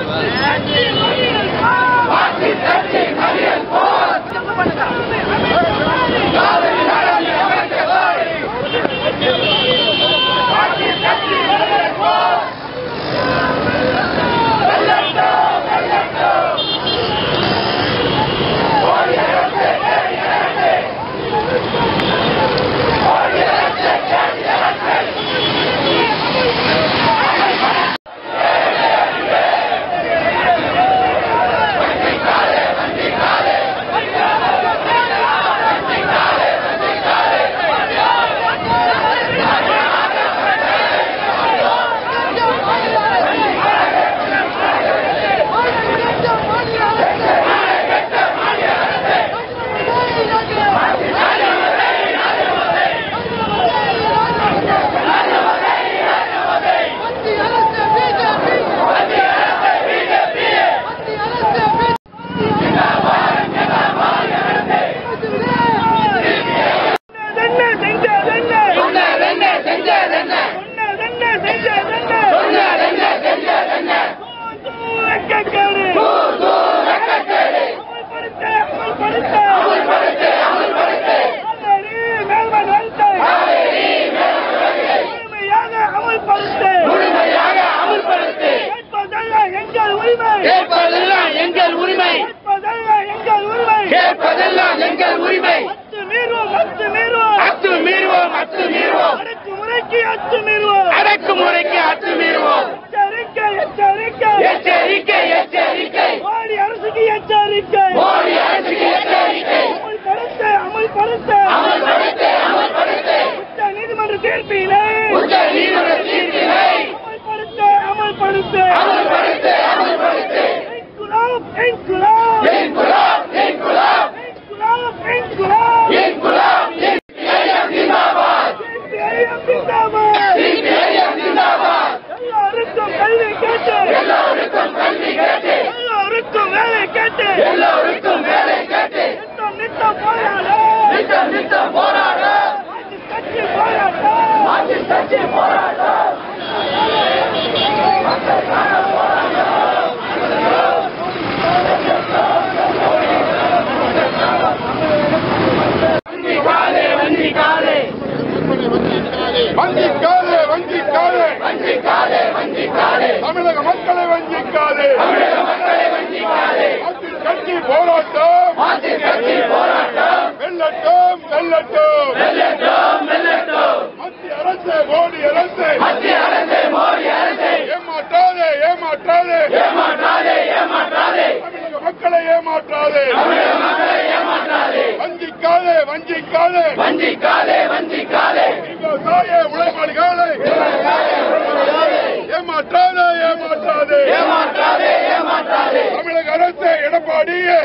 என்ன செஞ்சதென்ன சொன்னதென்ன செஞ்சதென்ன சொன்னதென்ன செஞ்சதென்ன சொன்னதென்ன செஞ்சதென்ன வெட்கக்கேடு தூது வெட்கக்கேடு அமல்படுத்த அமல்படுத்த அமல்படுத்து அமல்படுத்து காவேரி மேல்மன் வளர்த்த காவேரி மேல்முறையை முழுமையாக அமல்படுத்த முழுமையாக அமல்படுத்து கேட்பதல்ல எங்கள் உரிமை கேட்பதெல்லாம் எங்கள் உரிமை கேட்பதல்ல எங்கள் உரிமை கேட்பதெல்லாம் எங்கள் உரிமை அத்து மீறுவோம் அத்து மீறுவோம் அத்து மீறுவோம் அத்து மீறுவோம் அடக்குமுறைக்கு அத்து மீறுவோம் அடக்குமுறைக்கு அத்து மீறுவோம் எச்சரிக்கை எச்சரிக்கை எச்சரிக்கை எச்சரிக்கை மோடி அரசுக்கு எச்சரிக்கை மோடி அரசுக்கு எச்சரிக்கை அமல்படுத்த அமல்படுத்த அமல்படுத்து அமல்படுத்து உச்ச நீதிமன்ற தீர்ப்பினை உச்ச நீதிமன்ற தீர்ப்பினை அமல்படுத்த அமல்படுத்த அமல்படுத்து அமல்படுத்து இன்குலாப் இன்குலாப் இன்குலாப் இன்குலாப் இன்குலாப் இன்குலாப் இன்குலாப் சிபிஐஎம் ஜிந்தாபாத் சிபிஐஎம் ஜிந்தாபாத் சிபிஐஎம் ஜிந்தாபாத் எல்லாருக்கும் கல்வி கேட்டு எல்லோருக்கும் கல்வி கேட்டு எல்லாருக்கும் வேலை கேட்டு எல்லோருக்கும் வேலை கேட்டு நித்தம் நித்தம் போராட நித்தம் நித்தம் போராட மாற்றி கட்சி போராட்டம் மாற்றி கட்சி போராட்டம் வஞ்சிக்காதே வஞ்சிக்காதே வஞ்சிக்காதே வஞ்சிக்காதே வஞ்சிக்காதே வஞ்சிக்காதே தமிழக மக்களை வஞ்சிக்காதே தமிழக மக்களை வஞ்சிக்காதே மாற்று கட்சி போராட்டம் மாற்றி கட்சி போராட்டம் வெல்லட்டும் வெல்லட்டும் வெல்லட்டும் வெல்லட்டும் மத்திய அரசு மோடி அரசு மத்திய அரசு மோடி அரசு ஏமாற்றாதே ஏமாற்றாதே ஏமாற்றாதே ஏமாற்றாதே தமிழக மக்களை ஏமாற்றாதே தமிழக மக்களை ஏமாற்றாதே வஞ்சிக்காதே வஞ்சிக்காதே வஞ்சிக்காதே வஞ்சிக்காதே விவசாய உழைப்பாளிகளை ஏமாற்றாதே ஏமாற்றாதே ஏமாற்றாதே ஏமாற்றாதே தமிழக அரசு எடப்பாடியே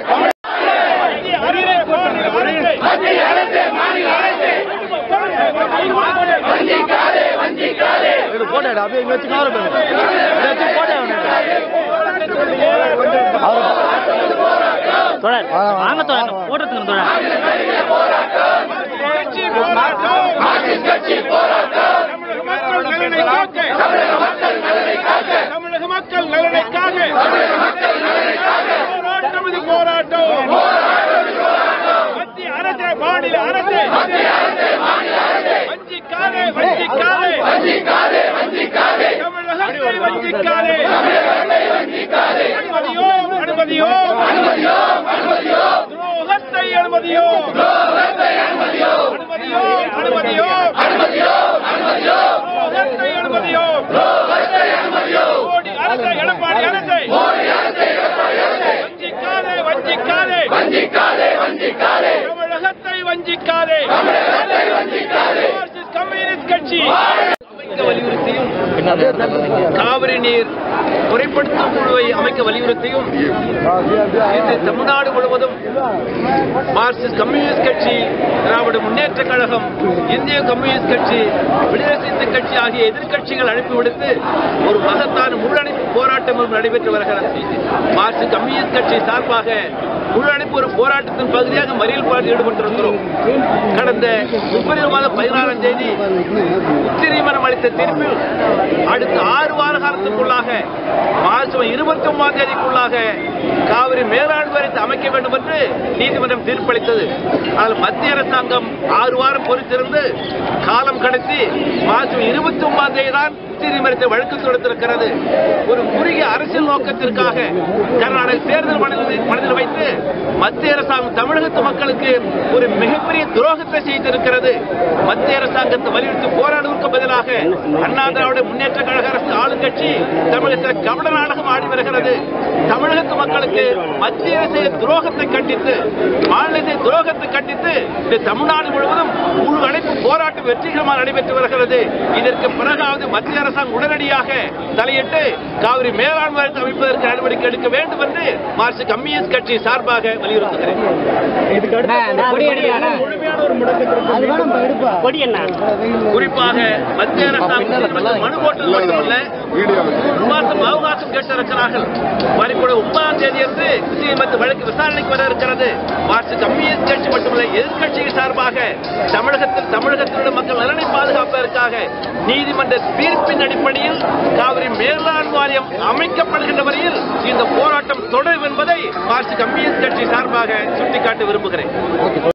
மத்திய அரசு மாநில அரசு வஞ்சிக்காதே வஞ்சிக்காதே வாங்க தோழர் போட்டுருங்க தோழர் மாற்றி கட்சி போராட்டம் மக்கள் நலனை காக்க தமிழக மக்கள் நலனை காக்க தமிழக மக்கள் நலனை காக்க தமிழக மக்கள் நலனை காக்க போராட்டம் இது போராட்டம் மத்திய அரசே மாநில அரசே மத்திய அரசு மாநில அரசு வஞ்சிக்காதே வஞ்சிக்காதே வஞ்சிக்காதே வஞ்சிக்காதே தமிழகத்தை வஞ்சிக்காதே தமிழகத்தை வஞ்சிக்காதே அனுமதியோ அனுமதியோ அனுமதியோ அனுமதியோ துரோகத்தை அனுமதியோ துரோகத்தை அனுமதியோ அனுமதியோ அனுமதியோ அனுமதியோ அனுமதியோ துரோகத்தை அனுமதியோ துரோகத்தை அனுமதியோ மோடி அரசை எடப்பாடி அரசை மோடி அரசு எடப்பாடி அரசு வஞ்சிக்காதே வஞ்சிக்காதே வஞ்சிக்காதே வஞ்சிக்காதே தமிழகத்தை வஞ்சிக்காதே தமிழகத்தை வஞ்சிக்காதே மார்க்சிஸ்ட் கம்யூனிஸ்ட் கட்சி அமைக்க வலியுறுத்தியும் காவிரி நீர் முறைப்படுத்தும் குழுவை அமைக்க வலியுறுத்தியும் இன்று தமிழ்நாடு முழுவதும் மார்க்சிஸ்ட் கம்யூனிஸ்ட் கட்சி திராவிட முன்னேற்ற கழகம் இந்திய கம்யூனிஸ்ட் கட்சி விடுதலை சிறுத்தை கட்சி ஆகிய எதிர்க்கட்சிகள் அழைப்பு விடுத்து ஒரு மகத்தான முழு போராட்டம் ஒன்று நடைபெற்று வருகிறது மார்க்சிஸ்ட் கம்யூனிஸ்ட் கட்சி சார்பாக முழு அணைப்பு ஒரு போராட்டத்தின் பகுதியாக மறியல் போராட்டம் ஈடுபட்டிருக்கிறோம் கடந்த பிப்ரவரி மாதம் பதினாறாம் தேதி உச்சநீதிமன்றம் அளித்த தீர்ப்பில் அடுத்த ஆறு வார காலத்துக்குள்ளாக மார்க்சிஸ்ட் மாதம் இருபத்தி ஒன்பதாம் தேதிக்குள்ளாக காவிரி மேலாண்மை வாரியத்தை அமைக்க வேண்டும் என்று நீதிமன்றம் தீர்ப்பளித்தது ஆனால் மத்திய அரசாங்கம் ஆறு வாரம் பொறுத்திருந்து காலம் கடத்தி மாதம் இருபத்தி ஒன்பதாம் தேதி தான் உச்சநீதிமன்றத்தை வழக்கு தொடுத்திருக்கிறது ஒரு குறுகிய அரசியல் நோக்கத்திற்காக கர்நாடக தேர்தல் மனதில் மனதில் வைத்து மத்திய அரசாங்கம் தமிழகத்து மக்களுக்கு ஒரு மிகப்பெரிய துரோகத்தை செய்திருக்கிறது மத்திய அரசாங்கத்தை வலியுறுத்தி போராடுவதற்கு பதிலாக அண்ணா திராவிட முன்னேற்ற கழக அரசு ஆளுங்கட்சி தமிழகத்தில் கபட நாடகம் ஆடி வருகிறது தமிழகத்து மக்களுக்கு மத்திய அரசு துரோகத்தை கண்டித்து மாநிலத்தை துரோகத்தை கண்டித்து இந்த தமிழ்நாடு முழுவதும் முழு அடைப்பு போராட்டம் வெற்றிகரமாக நடைபெற்று வருகிறது இதற்கு பிறகாவது மத்திய அரசாங்கம் உடனடியாக தலையிட்டு காவிரி மேலாண்மை வாரியத்தை அமைப்பதற்கு நடவடிக்கை எடுக்க வேண்டும் என்று மார்க்சிஸ்ட் கம்யூனிஸ்ட் கட்சி சார்பாக வலியுறுத்துகிறேன் கொடி என்ன குறிப்பாக மத்திய அரசாங்கம் மனு போட்டது மட்டுமல்ல மூன்று மாசம் அவகாசம் கேட்டிருக்கிறார்கள் வரக்கூட ஒன்பதாம் தேதி இருந்து உச்சநீதிமன்ற வழக்கு விசாரணைக்கு வர இருக்கிறது மார்க்சிஸ்ட் கம்யூனிஸ்ட் கட்சி மட்டுமல்ல எதிர்க்கட்சியின் சார்பாக தமிழகத்தில் தமிழகத்தில் உள்ள மக்கள் நலனை பாதுகாப்பதற்காக நீதிமன்ற தீர்ப்பின் அடிப்படையில் காவிரி மேலாண் வாரியம் அமைக்கப்படுகின்ற வரையில் இந்த போராட்டம் தொடரும் என்பதை மார்க்சிஸ்ட் கம்யூனிஸ்ட் கட்சி சார்பாக சுட்டிக்காட்ட விரும்புகிறேன்